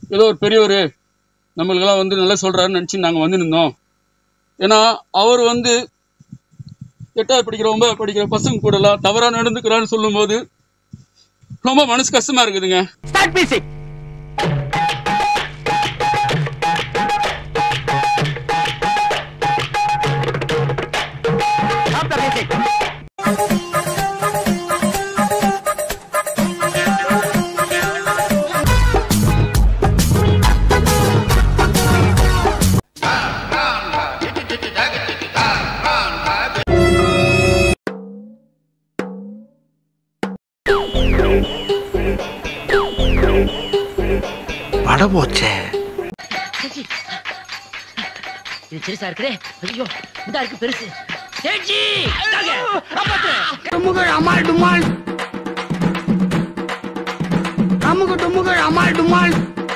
ஏதோ ஒரு பெரியவர் நம்மளுக்கெல்லாம் வந்து நல்லா சொல்கிறாருன்னு நினச்சி நாங்கள் வந்து நின்றோம் ஏன்னா அவர் வந்து எட்டாவது படிக்கிற ஒன்பதாவது படிக்கிற பசங்க கூடலாம் தவறாக நடந்துக்கிறான்னு சொல்லும்போது ரொம்ப மனசு கஷ்டமாக இருக்குதுங்க start music stop the music பட போச்சே இது சிறுசா இருக்குதே ஐயோ இந்த இருக்கு பெருசு சேட்ஜி டுமுகள் அமால் டுமால் அமுகு டுமுகள் அமால் டுமால்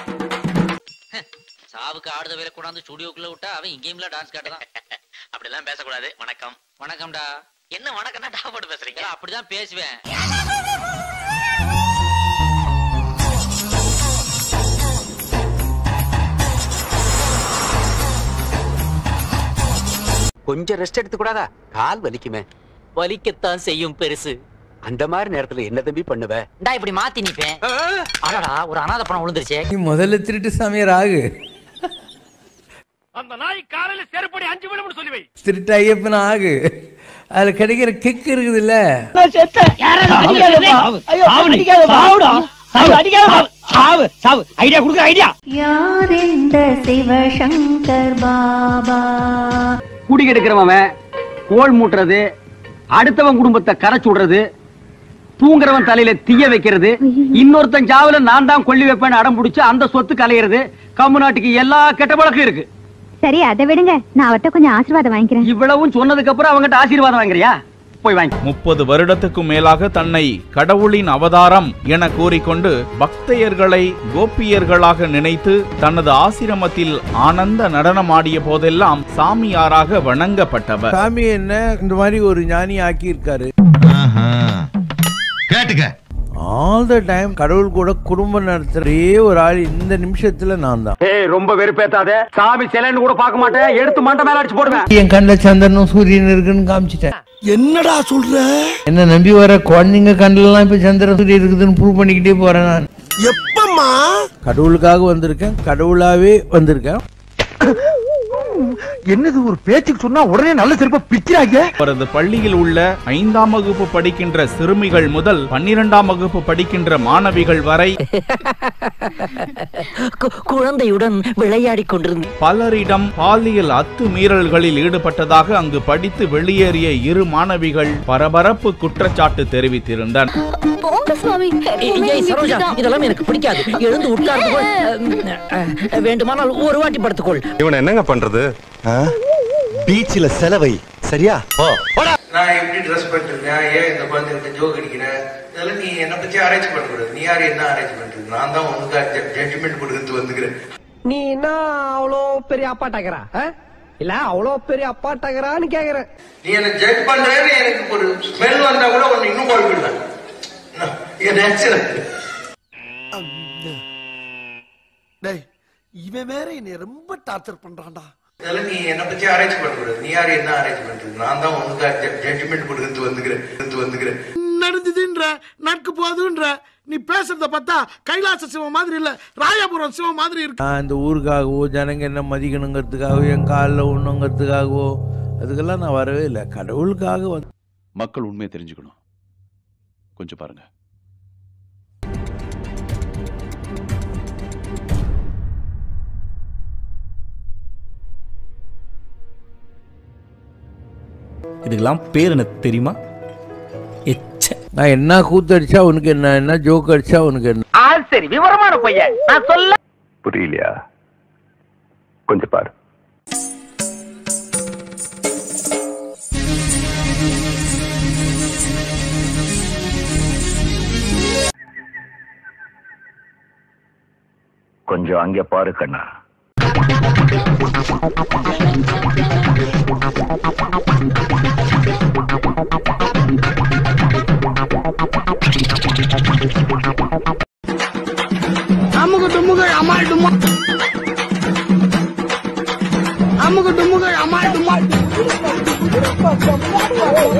சாவுக்கு ஆடுத வேலை கொண்டாந்து ஸ்டுடியோக்குள்ள விட்டா அவன் இங்கேயும்ல டான்ஸ் காட்டுதான் அப்படிலாம் பேசக்கூடாது வணக்கம் வணக்கம்டா என்ன வணக்கம்டா டா போட்டு பேசுறீங்க அப்படிதான் பேசுவேன் கொஞ்சம் ரெஸ்ட் எடுத்து கூடாதா கால் வலிக்குமே வலிக்கத்தான் செய்யும் பெருசு அந்த மாதிரி நேரத்துல என்ன தம்பி பண்ணுவ டா இப்படி மாத்தி நிப்பேன் அடடா ஒரு அனாதை பணம் விழுந்துருச்சே நீ முதல்ல திருட்டு சாமியார் ஆகு அந்த நாய் காலையில செருப்படி அஞ்சு விழும்னு சொல்லி வை திருட்டு ஐயப்பன் ஆகு அதுல கிடைக்கிற கிக் இருக்குதுல்ல ஐடியா கொடுக்குற ஐடியா யாரெந்த சிவசங்கர் பாபா குடி கெடுக்கிறவன் கோல் மூட்டுறது அடுத்தவன் குடும்பத்தை கரைச்சு விடுறது தூங்குறவன் தலையில தீய வைக்கிறது இன்னொருத்தன் ஜாவில நான் தான் கொல்லி வைப்பேன்னு அடம் பிடிச்சு அந்த சொத்து கலையிறது கம்மு நாட்டுக்கு எல்லா கெட்ட பழக்கம் இருக்கு சரி அதை விடுங்க நான் அவர்கிட்ட கொஞ்சம் ஆசீர்வாதம் வாங்கிக்கிறேன் இவ்வளவும் சொன்னதுக்கு அப்புறம் அவங்ககிட்ட ஆசீர்வாதம் வாங்குறியா போய் வாங்கி முப்பது வருடத்துக்கும் மேலாக தன்னை கடவுளின் அவதாரம் என கூறிக்கொண்டு பக்தையர்களை கோபியர்களாக நினைத்து தனது ஆசிரமத்தில் ஆனந்த நடனமாடிய போதெல்லாம் சாமியாராக வணங்கப்பட்டவர் சாமி என்ன இந்த மாதிரி ஒரு ஞானி ஆக்கி இருக்காரு கேட்டுக்க ஆல் த டைம் கடவுள் கூட குடும்பம் நடத்துறே ஒரு ஆள் இந்த நிமிஷத்துல நான் தான் ஏய் ரொம்ப வெறுப்பேத்தாத சாமி சிலைன்னு கூட பார்க்க மாட்டேன் எடுத்து மண்டை மேல அடிச்சு போடுவேன் என் கண்ணில் சந்திரனும் சூரியன் இருக்குன்னு காமிச்சிட்டேன் என்னடா சொல்ற என்ன நம்பி வர குழந்தைங்க கண்ணுலாம் இப்ப சந்திரன் சூரியன் இருக்குதுன்னு ப்ரூவ் பண்ணிக்கிட்டே போறேன் நான் எப்பம்மா கடவுளுக்காக வந்திருக்கேன் கடவுளாவே வந்திருக்கேன் என்னது ஒரு பேச்சுக்கு சொன்னா உடனே நல்ல சிறப்பா பிக்கிறாங்க அவரது பள்ளியில் உள்ள ஐந்தாம் வகுப்பு படிக்கின்ற சிறுமிகள் முதல் பன்னிரெண்டாம் வகுப்பு படிக்கின்ற மாணவிகள் வரை குழந்தையுடன் விளையாடி கொண்டிருந்த பலரிடம் பாலியல் அத்துமீறல்களில் ஈடுபட்டதாக அங்கு படித்து வெளியேறிய இரு மாணவிகள் பரபரப்பு குற்றச்சாட்டு தெரிவித்திருந்தனர் ஏய் சரோஜா இதெல்லாம் எனக்கு பிடிக்காது எழுந்து உட்கார்ந்து கொள் அஹ், அஹ், வேண்டுமானால் ஒரு வாட்டி படுத்துக்கொள் இவனை என்னங்க பண்றது பீச்சில செலவை சரியா நான் எப்படி ட்ரெஸ் பண்ணிருக்கேன் ஏன் இந்த குழந்தைகிட்ட ஜோக் அடிக்கிறேன் இதெல்லாம் நீ என்னை பத்தி அரேஞ்ச் பண்ணக்கூடாது நீ யாரு என்ன அரேஞ்ச் பண்றது நான் தான் உனக்கு ஜட்ஜ்மெண்ட் கொடுக்கறது வந்துக்கிறேன் நீ என்ன அவ்வளோ பெரிய அப்பாட்டாக்கிறா இல்ல அவ்வளோ பெரிய அப்பாட்டாக்கிறான்னு கேக்குறேன் நீ என்ன ஜட்ஜ் பண்றேன்னு எனக்கு ஒரு ஸ்மெல் வந்தா கூட உன்னை இன்னும் குழப்பிடுவேன் என் நேச்சுரல் டேய் இவன் வேற என்னை ரொம்ப டார்ச்சர் பண்றான்டா இதெல்லாம் நீ என்னை பத்தி அரேஞ்ச் பண்ணக்கூடாது நீ யாரு என்ன அரேஞ்ச் பண்றது நான் தான் உனக்கு ஜட்ஜ்மெண்ட் கொடுக்கறது வந்துக்கிறேன் வந்துக்கிறேன் நடந்ததுன்ற நட்கு போதுன்ற நீ பேசுறத பார்த்தா கைலாச சிவம் மாதிரி இல்ல ராயபுரம் சிவம் மாதிரி இருக்கு நான் இந்த ஊருக்காகவோ ஜனங்க என்ன மதிக்கணுங்கிறதுக்காகவோ என் காலில் ஒண்ணுங்கிறதுக்காகவோ அதுக்கெல்லாம் நான் வரவே இல்லை கடவுளுக்காக வந்து மக்கள் உண்மையை தெரிஞ்சுக்கணும் கொஞ்சம் பாருங்க இதுக்கெல்லாம் பேர் எனக்கு தெரியுமா எச்ச நான் என்ன கூத்து அடிச்சா உனக்கு என்ன என்ன ஜோக் அடிச்சா உனக்கு என்ன ஆள் சரி விவரமான பையன் நான் சொல்ல புரியலையா கொஞ்சம் பாரு கொஞ்சம் அங்க பாரு கண்ணா அமுகு டுமுகள் அமால் டுமா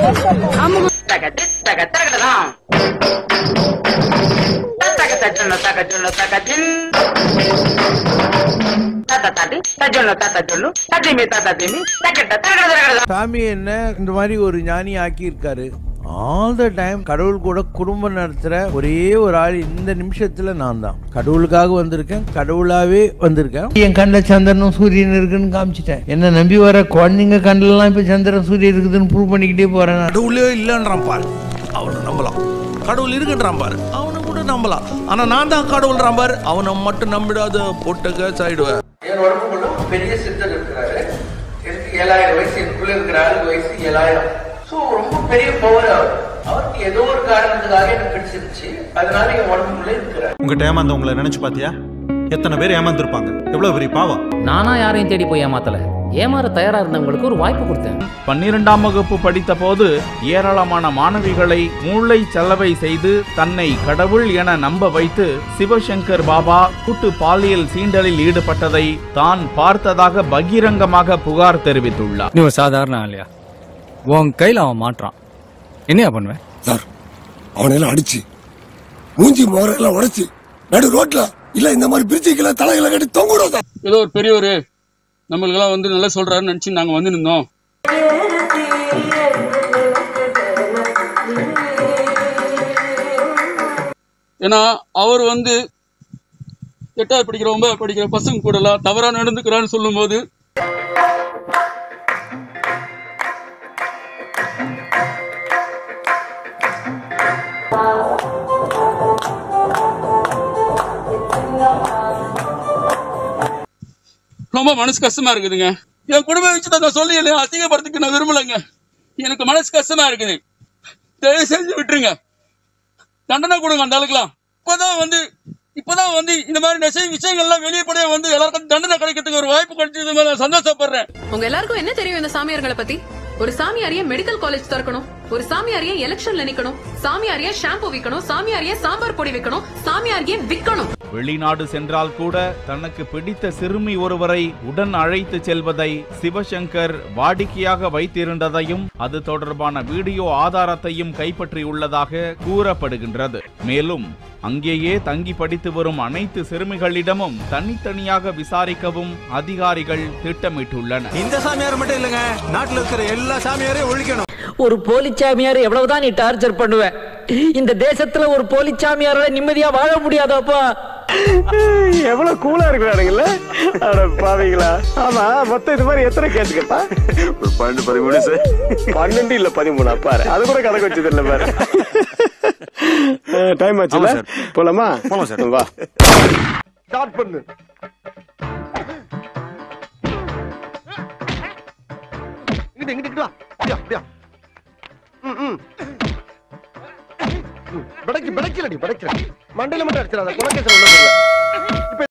சாமி என்ன இந்த மாதிரி ஒரு ஞானி ஆக்கியிருக்காரு ஆல் த டைம் கடவுள் கூட குடும்பம் நடத்துற ஒரே ஒரு ஆள் இந்த நிமிஷத்துல நான் தான் கடவுளுக்காக வந்திருக்கேன் கடவுளாவே வந்திருக்கேன் என் கண்ணில் சந்திரனும் சூரியன் இருக்குன்னு காமிச்சிட்டேன் என்ன நம்பி வர குழந்தைங்க கண்ணிலலாம் இப்ப சந்திரன் சூரியன் இருக்குதுன்னு ப்ரூவ் பண்ணிக்கிட்டே போறேன் நான். கடவுளே இல்லைன்றான் பாரு அவனை நம்பலாம் கடவுள் இருக்குன்றான் பாரு அவனை கூட நம்பலாம் ஆனா நான் தான் கடவுள்றான் பாரு அவனை மட்டும் நம்பிடாத போட்டுக்க சாயிடுவேன் என் உடம்புக்குள்ள ஒரு பெரிய சித்தர் இருக்கிறாரு எனக்கு ஏழாயிரம் வயசு எனக்குள்ள இருக்கிற ஆளுக்கு வயசு ஏழாயிரம் சோ ரொம்ப பெரிய பவர் அவர் அவருக்கு ஏதோ ஒரு காரணத்துக்காக எனக்கு பிடிச்சிருச்சு அதனால என் உடம்புக்குள்ள இருக்கிறார் உங்ககிட்ட ஏமாந்தவங்களை நினைச்சு பாத்தியா எத்தனை பேர் ஏமாந்துருப்பாங்க எவ்வளவு பெரிய பாவம் நானா யாரையும் தேடி போய் ஏமாத்தல ஏமாற தயாரா இருந்தவங்களுக்கு ஒரு வாய்ப்பு கொடுத்தேன் பன்னிரெண்டாம் வகுப்பு படித்தபோது ஏராளமான மாணவிகளை மூளை செலவை செய்து தன்னை கடவுள் என நம்ப வைத்து சிவசங்கர் பாபா கூட்டு பாலியல் சீண்டலில் ஈடுபட்டதை தான் பார்த்ததாக பகிரங்கமாக புகார் தெரிவித்துள்ளார் நீ ஒரு சாதாரண ஆளியா உன் கையில் அவன் மாட்டுறான் என்னையா பண்ணுவேன் சார் அவனையெல்லாம் அடிச்சு மூஞ்சி மோரெல்லாம் உடைச்சு நடு ரோட்ல இல்ல இந்த மாதிரி பிரிட்ஜுக்குள்ள தலைகளை கட்டி தொங்கிடும் சார் ஏதோ ஒரு பெரியவர் நம்மளுக்கெல்லாம் வந்து நல்லா சொல்றாருன்னு நினைச்சு நாங்க வந்து நின்றோம் ஏன்னா அவர் வந்து எட்டாவது படிக்கிற ஒன்பதாவது படிக்கிற பசங்க கூட எல்லாம் தவறா நடந்துக்கிறான்னு சொல்லும்போது ரொம்ப மனசு கஷ்டமா இருக்குதுங்க என் குடும்ப விஷயத்தை நான் சொல்லி என்னை அசிங்கப்படுத்திக்க நான் விரும்பலைங்க எனக்கு மனசு கஷ்டமா இருக்குது தயவு செஞ்சு விட்டுருங்க தண்டனை கொடுங்க அந்த ஆளுக்கெல்லாம் இப்பதான் வந்து இப்பதான் வந்து இந்த மாதிரி நெசை விஷயங்கள்லாம் வெளியப்படையே வந்து எல்லாருக்கும் தண்டனை கிடைக்கிறதுக்கு ஒரு வாய்ப்பு கிடைச்சது மேல நான் சந்தோஷப்படுறேன் உங்க எல்லாருக்கும் என்ன தெரியும் இந்த சாமியார்களை பத்தி ஒரு சாமியாரிய மெடிக்கல் காலேஜ் திறக்கணும் ஒரு சாமியாரிய எலெக்ஷன்ல நிக்கணும் சாமியாரிய ஷாம்பு விக்கணும் சாமியாரிய சாம்பார் பொடி விக்கணும் சாமியாரிய விக்கணும் வெளிநாடு சென்றால் கூட தனக்கு பிடித்த சிறுமி ஒருவரை உடன் அழைத்து செல்வதை சிவசங்கர் வாடிக்கையாக வைத்திருந்ததையும் அது தொடர்பான வீடியோ ஆதாரத்தையும் கைப்பற்றியுள்ளதாக கூறப்படுகின்றது மேலும் அங்கேயே தங்கி படித்து வரும் அனைத்து சிறுமிகளிடமும் தனித்தனியாக விசாரிக்கவும் அதிகாரிகள் திட்டமிட்டுள்ளனர் இந்த சாமியார் மட்டும் இல்லைங்க நாட்டுல இருக்கிற எல்லா சாமியாரையும் ஒழிக்கணும் ஒரு போலி சாமியார் எவ்வளவுதான் நீ டார்ச்சர் பண்ணுவ இந்த தேசத்துல ஒரு போலி சாமியாரால நிம்மதியா வாழ முடியாதாப்பா எவ்வளவு கூலா இருக்கிறானுங்கல்ல அட பாவீங்களா ஆமா மொத்தம் இது மாதிரி எத்தனை கேஸ் கேப்பா ஒரு பன்னெண்டு பதிமூணு சார் பன்னெண்டு இல்ல பதிமூணா பாரு அது கூட கணக்கு வச்சது இல்ல பாரு டைம் ஆச்சுல ஆமா சார். போலாமா போலாம் சார். வா ஸ்டார்ட் பண்ணு இங்கிட்டு இங்கிட்டு வா அப்படியா அப்படியா ம் ம் படைக்கு படைக்கலடி படைக்கல மண்டையில மட்டும் அடிச்சிடாத குலகேசன் ஒண்ணும் இல்ல இப்ப